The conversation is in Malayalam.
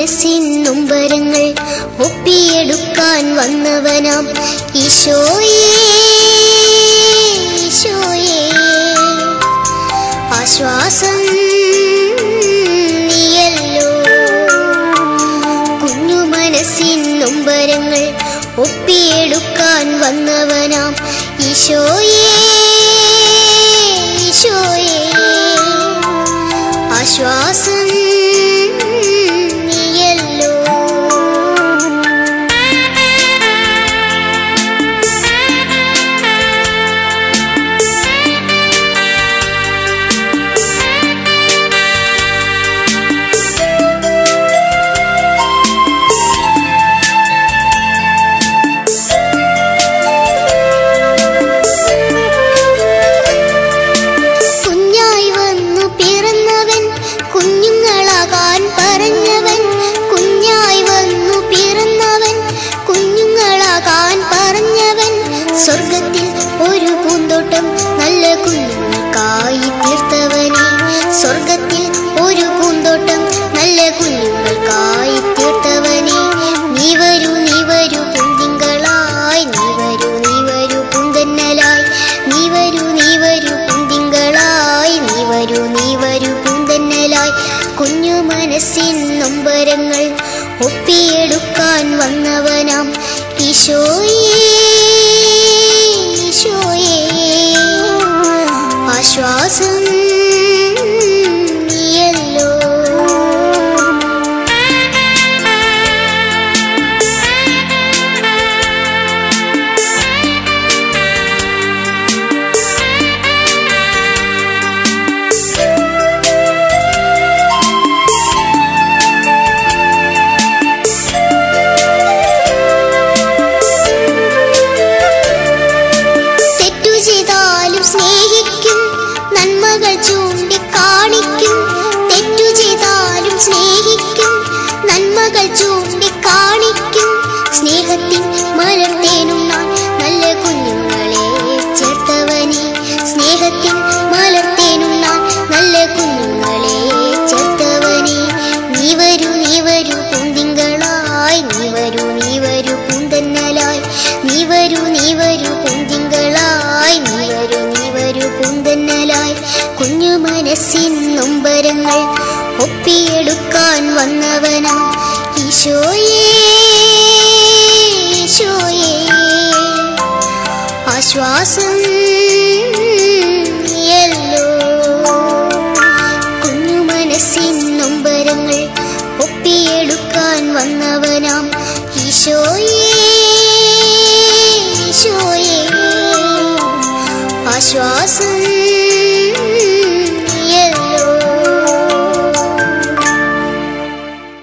മനസ്സിൻ നൊമ്പരങ്ങൾ ഒപ്പിയെടുക്കാൻ വന്നവനാം ഈശോയേ ഈശോയേ ആശ്വാസം നീയല്ലോ കുഞ്ഞു മനസ്സിൻ നൊമ്പരങ്ങൾ ഒപ്പിയെടുക്കാൻ വന്നവനാം ഈശോയേ ഈശോയേ ആശ്വാസം നീയല്ലോ കുഞ്ഞായി വന്നു പിറന്നവൻ കുഞ്ഞുങ്ങളാകാൻ പറഞ്ഞവൻ കുഞ്ഞായി വന്നു പിറന്നവൻ കുഞ്ഞുങ്ങളാകാൻ പറഞ്ഞവൻ സ്വർഗത്തിൽ ഒരു പൂന്തോട്ടം നല്ല കുഞ്ഞുങ്ങൾക്കായി തീർത്തവനെ സ്വർഗത്തിൽ ഒരു പൂന്തോട്ടം നല്ല കുഞ്ഞുങ്ങൾക്കായി തീർത്തവനെ നീ വരൂ നീ വരൂ കുഞ്ഞുങ്ങളായി നീ വരൂ നീ വരൂ പൂന്തന്നലായി നീ വരൂ നീ വരൂ കുന്തിങ്കളായി നീ വരൂ നീ വരൂ പൂന്തന്നലായി കുഞ്ഞു മനസ്സിൻ നൊമ്പരങ്ങൾ ഒപ്പിയെടുക്കാൻ വന്നവനാം ഈശോയേ ഈശോയേ ആശ്വാസം നീയല്ലോ തെറ്റു ചെയ്താലും സ്നേഹിക്കും നന്മകൾ ചൂണ്ടിക്കാണിക്കും തെറ്റു ചെയ്താലും സ്നേഹിക്കും നന്മകൾ ചൂണ്ടിക്കാണിക്കും സ്നേഹത്തിൻ മലർത്തേനുണ്ണാൻ നല്ല കുഞ്ഞുങ്ങളെ ചേർത്തവനെ സ്നേഹത്തിൻ മലർത്തേനുണ്ണാൻ നല്ല കുഞ്ഞുങ്ങളെ ചേർത്തവനെ നീ വരൂ നീ വരൂ പൂന്തിങ്കളായി നീ വരൂ നീ വരൂ പൂന്തന്നലായി നീ വരൂ നീ വരൂ പൂന്തിങ്കളായി നീ വരൂ നീ വരൂ പൂന്തന്നലായി കുഞ്ഞു മനസ്സിൻ നൊമ്പരങ്ങൾ ഒപ്പിയെടുക്കാൻ വന്നവനാ ഈശോയേ ഈശോയേ ആശ്വാസം നീയല്ലോ കുഞ്ഞു മനസ്സിൻ നൊമ്പരങ്ങൾ ഒപ്പിയെടുക്കാൻ വന്നവനാം ഈശോയേ ഈശോയേ ആശ്വാസം